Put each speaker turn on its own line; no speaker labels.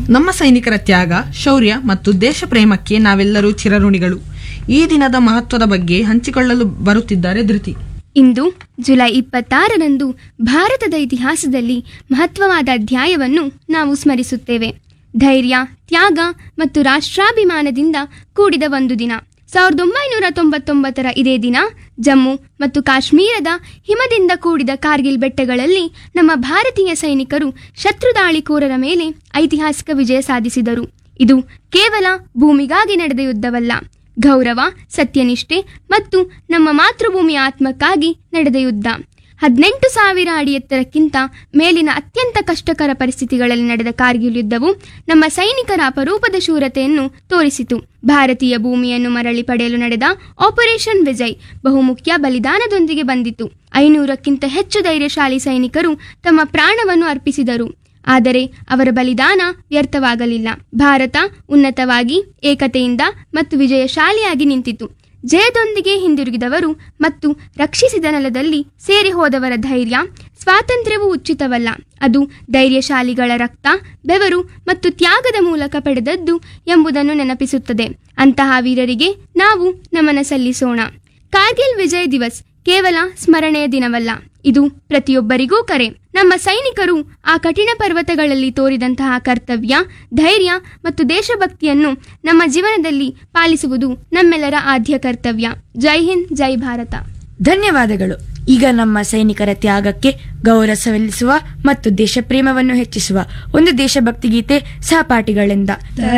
ನಮ್ಮ ಸೈನಿಕರ ತ್ಯಾಗ ಶೌರ್ಯ ಮತ್ತು ದೇಶ ಪ್ರೇಮಕ್ಕೆ ನಾವೆಲ್ಲರೂ ಚಿರಋಣಿಗಳು ಈ ದಿನದ ಮಹತ್ವದ ಬಗ್ಗೆ ಹಂಚಿಕೊಳ್ಳಲು ಬರುತ್ತಿದ್ದಾರೆ ಧೃತಿ
ಇಂದು ಜುಲೈ ಇಪ್ಪತ್ತಾರರಂದು ಭಾರತದ ಇತಿಹಾಸದಲ್ಲಿ ಮಹತ್ವವಾದ ಅಧ್ಯಾಯವನ್ನು ನಾವು ಸ್ಮರಿಸುತ್ತೇವೆ ಧೈರ್ಯ ತ್ಯಾಗ ಮತ್ತು ರಾಷ್ಟ್ರಾಭಿಮಾನದಿಂದ ಕೂಡಿದ ಒಂದು ದಿನ ಸಾವಿರದ ಒಂಬೈನೂರ ತೊಂಬತ್ತೊಂಬತ್ತರ ಇದೇ ದಿನ ಜಮ್ಮು ಮತ್ತು ಕಾಶ್ಮೀರದ ಹಿಮದಿಂದ ಕೂಡಿದ ಕಾರ್ಗಿಲ್ ಬೆಟ್ಟಗಳಲ್ಲಿ ನಮ್ಮ ಭಾರತೀಯ ಸೈನಿಕರು ಶತ್ರು ದಾಳಿಕೋರರ ಮೇಲೆ ಐತಿಹಾಸಿಕ ವಿಜಯ ಸಾಧಿಸಿದರು ಇದು ಕೇವಲ ಭೂಮಿಗಾಗಿ ನಡೆದ ಯುದ್ಧವಲ್ಲ ಗೌರವ ಸತ್ಯನಿಷ್ಠೆ ಮತ್ತು ನಮ್ಮ ಮಾತೃಭೂಮಿಯ ಆತ್ಮಕ್ಕಾಗಿ ನಡೆದ ಯುದ್ಧ ಹದಿನೆಂಟು ಸಾವಿರ ಅಡಿ ಎತ್ತರಕ್ಕಿಂತ ಮೇಲಿನ ಅತ್ಯಂತ ಕಷ್ಟಕರ ಪರಿಸ್ಥಿತಿಗಳಲ್ಲಿ ನಡೆದ ಕಾರ್ಗಿಲ್ ಯುದ್ಧವು ನಮ್ಮ ಸೈನಿಕರ ಅಪರೂಪದ ಶೂರತೆಯನ್ನು ತೋರಿಸಿತು ಭಾರತೀಯ ಭೂಮಿಯನ್ನು ಮರಳಿ ಪಡೆಯಲು ನಡೆದ ಆಪರೇಷನ್ ವಿಜಯ್ ಬಹುಮುಖ್ಯ ಬಲಿದಾನದೊಂದಿಗೆ ಬಂದಿತು ಐನೂರಕ್ಕಿಂತ ಹೆಚ್ಚು ಧೈರ್ಯಶಾಲಿ ಸೈನಿಕರು ತಮ್ಮ ಪ್ರಾಣವನ್ನು ಅರ್ಪಿಸಿದರು ಆದರೆ ಅವರ ಬಲಿದಾನ ವ್ಯರ್ಥವಾಗಲಿಲ್ಲ ಭಾರತ ಉನ್ನತವಾಗಿ ಏಕತೆಯಿಂದ ಮತ್ತು ವಿಜಯಶಾಲಿಯಾಗಿ ನಿಂತಿತು ಜಯದೊಂದಿಗೆ ಹಿಂದಿರುಗಿದವರು ಮತ್ತು ರಕ್ಷಿಸಿದ ನೆಲದಲ್ಲಿ ಸೇರಿ ಹೋದವರ ಧೈರ್ಯ ಸ್ವಾತಂತ್ರ್ಯವು ಉಚಿತವಲ್ಲ ಅದು ಧೈರ್ಯಶಾಲಿಗಳ ರಕ್ತ ಬೆವರು ಮತ್ತು ತ್ಯಾಗದ ಮೂಲಕ ಪಡೆದದ್ದು ಎಂಬುದನ್ನು ನೆನಪಿಸುತ್ತದೆ ಅಂತಹ ವೀರರಿಗೆ ನಾವು ನಮನ ಸಲ್ಲಿಸೋಣ ಕಾರ್ಗಿಲ್ ವಿಜಯ್ ದಿವಸ್ ಕೇವಲ ಸ್ಮರಣೆಯ ದಿನವಲ್ಲ ಇದು ಪ್ರತಿಯೊಬ್ಬರಿಗೂ ಕರೆ ನಮ್ಮ ಸೈನಿಕರು ಆ ಕಠಿಣ ಪರ್ವತಗಳಲ್ಲಿ ತೋರಿದಂತಹ ಕರ್ತವ್ಯ ಧೈರ್ಯ ಮತ್ತು ದೇಶಭಕ್ತಿಯನ್ನು ನಮ್ಮ ಜೀವನದಲ್ಲಿ ಪಾಲಿಸುವುದು ನಮ್ಮೆಲ್ಲರ ಆದ್ಯ ಕರ್ತವ್ಯ ಜೈ ಹಿಂದ್ ಜೈ ಭಾರತ
ಧನ್ಯವಾದಗಳು ಈಗ ನಮ್ಮ ಸೈನಿಕರ ತ್ಯಾಗಕ್ಕೆ ಗೌರವ ಸಲ್ಲಿಸುವ ಮತ್ತು ದೇಶಪ್ರೇಮವನ್ನು ಹೆಚ್ಚಿಸುವ ಒಂದು ದೇಶಭಕ್ತಿ ಗೀತೆ ಸಹಪಾಠಿಗಳಿಂದ